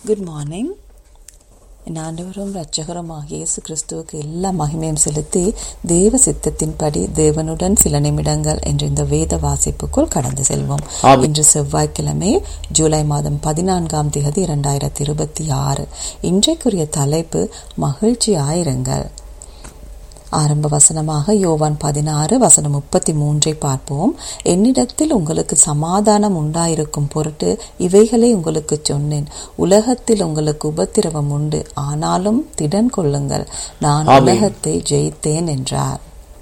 Good morning என் ஆண்டவரும் இரட்சகருமாகிய இயேசு கிறிஸ்துவுக்கு எல்லா மகிமையும் செலுத்தி தேவ சித்தத்தின்படி தேவனுடன் சில நிமிடங்கள் என்ற இந்த வேத வாசிப்புக்குள் கடந்து செல்வோம் ஆமென். இன்று செவ்வாய்க்கிழமை ஜூலை மாதம் பதினான்காம் தேதி இரண்டாயிரத்தி இருபத்தி ஆறு இன்றைக்குரிய தலைப்பு மகிழ்ச்சியாயிருங்கள் ஆரம்ப வசனமாக யோவான் பதினாறு வசனம் முப்பத்தி மூன்றை பார்ப்போம் என்னிடத்தில் உங்களுக்கு சமாதானம் உண்டாயிருக்கும் பொருட்டு இவைகளை உங்களுக்கு சொன்னேன் உலகத்தில் உங்களுக்கு உபத்திரவம் உண்டு ஆனாலும் திடன் கொள்ளுங்கள் நான் ஆமென். உலகத்தை ஜெயித்தேன் என்றார்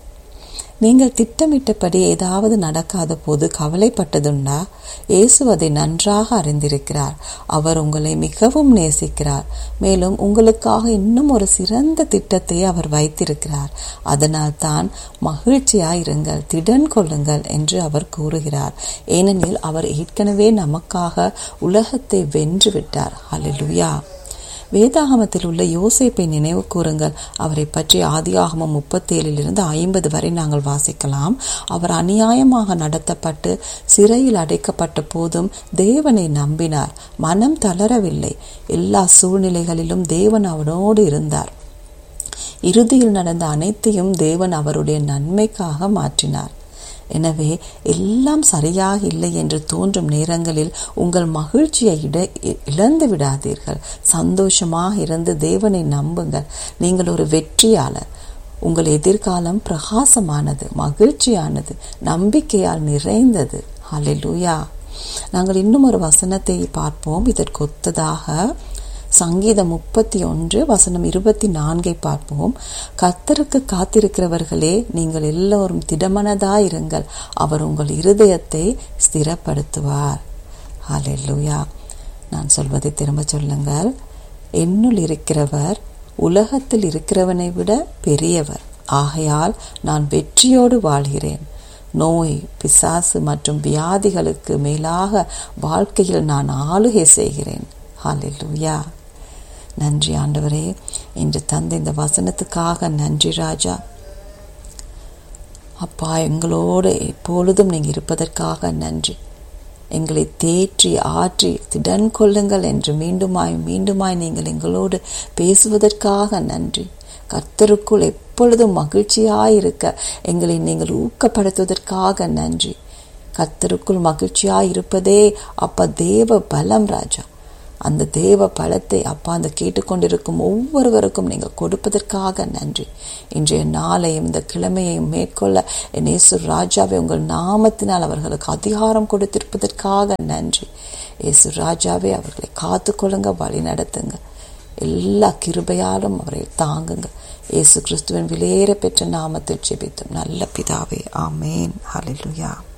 நீங்கள் திட்டமிட்டபடி ஏதாவது நடக்காத போது கவலைப்பட்டதுண்டா இயேசு அதை நன்றாக அறிந்திருக்கிறார் அவர் உங்களை மிகவும் நேசிக்கிறார் மேலும் உங்களுக்காக இன்னும் ஒரு சிறந்த திட்டத்தை அவர் வைத்திருக்கிறார் அதனால் தான் மகிழ்ச்சியாயிருங்கள் திடன் கொள்ளுங்கள் என்று அவர் கூறுகிறார் ஏனெனில் அவர் ஏற்கனவே நமக்காக உலகத்தை வென்று விட்டார் ஹalleluya வேதாகமத்தில் உள்ள யோசேப்பை நினைவு கூறுங்கள் அவரை பற்றி ஆதியாகமம் முப்பத்தேழிலிருந்து ஐம்பது வரை நாங்கள் வாசிக்கலாம் அவர் அநியாயமாக நடத்தப்பட்டு சிறையில் அடைக்கப்பட்ட போதும் தேவனை நம்பினார் மனம் தளரவில்லை எல்லா சூழ்நிலைகளிலும் தேவன் அவனோடு இருந்தார் இறுதியில் நடந்த அனைத்தையும் தேவன் அவருடைய நன்மைக்காக மாற்றினார் எனவே எல்லாம் சரியாக இல்லை என்று தோன்றும் நேரங்களில் உங்கள் மகிழ்ச்சியை இட இழந்து விடாதீர்கள் சந்தோஷமாக இருந்து தேவனை நம்புங்கள் நீங்கள் ஒரு வெற்றியாளர் உங்கள் எதிர்காலம் பிரகாசமானது மகிழ்ச்சியானது நம்பிக்கையால் நிறைந்தது ஹalleluya நாங்கள் இன்னும் ஒரு வசனத்தை பார்ப்போம் இதற்கு ஒத்ததாக சங்கீதம் முப்பத்தி ஒன்று வசனம் இருபத்தி நான்கை பார்ப்போம் கர்த்தருக்கு காத்திருக்கிறவர்களே நீங்கள் எல்லோரும் திடமனதாயிருங்கள் அவர் உங்கள் இருதயத்தை ஸ்திரப்படுத்துவார் ஹalleluya நான் சொல்வதை திரும்ப சொல்லுங்கள் என்னுள் இருக்கிறவர் உலகத்தில் இருக்கிறவனை விட பெரியவர் ஆகையால் நான் வெற்றியோடு வாழ்கிறேன் நோய் பிசாசு மற்றும் வியாதிகளுக்கு மேலாக வாழ்க்கையில் நான் ஆளுகை செய்கிறேன் ஹalleluya நன்றி ஆண்டவரே இன்று தந்த இந்த வசனத்துக்காக நன்றி ராஜா அப்பா எங்களோடு எப்பொழுதும் நீங்க இருப்பதற்காக நன்றி எங்களை தேற்றி ஆற்றி திடன் கொள்ளுங்கள் என்று மீண்டுமாய் மீண்டுமாய் நீங்கள் எங்களோடு பேசுவதற்காக நன்றி கர்த்தருக்குள் எப்பொழுதும் மகிழ்ச்சியாயிருக்க எங்களை நீங்கள் ஊக்கப்படுத்துவதற்காக நன்றி கர்த்தருக்குள் மகிழ்ச்சியாய் இருப்பதே அப்பா தேவ பலம் ராஜா அந்த தேவ பலத்தை அப்பா அந்த கேட்டுக்கொண்டிருக்கும் ஒவ்வொருவருக்கும் நீங்கள் கொடுப்பதற்காக நன்றி இன்றைய நாளையும் இந்த கிழமையையும் மேற்கொள்ள என் இயேசு ராஜாவை உங்கள் நாமத்தினால் அவர்களுக்கு அதிகாரம் கொடுத்திருப்பதற்காக நன்றி இயேசு ராஜாவே அவர்களை காத்துக்கொள்ளுங்க வழி நடத்துங்க எல்லா கிருபையாலும் அவரை தாங்குங்க இயேசு கிறிஸ்துவின் விலையேற பெற்ற நாமத்தில் ஜெபித்தும் நல்ல பிதாவே ஆமேன் ஹalleluya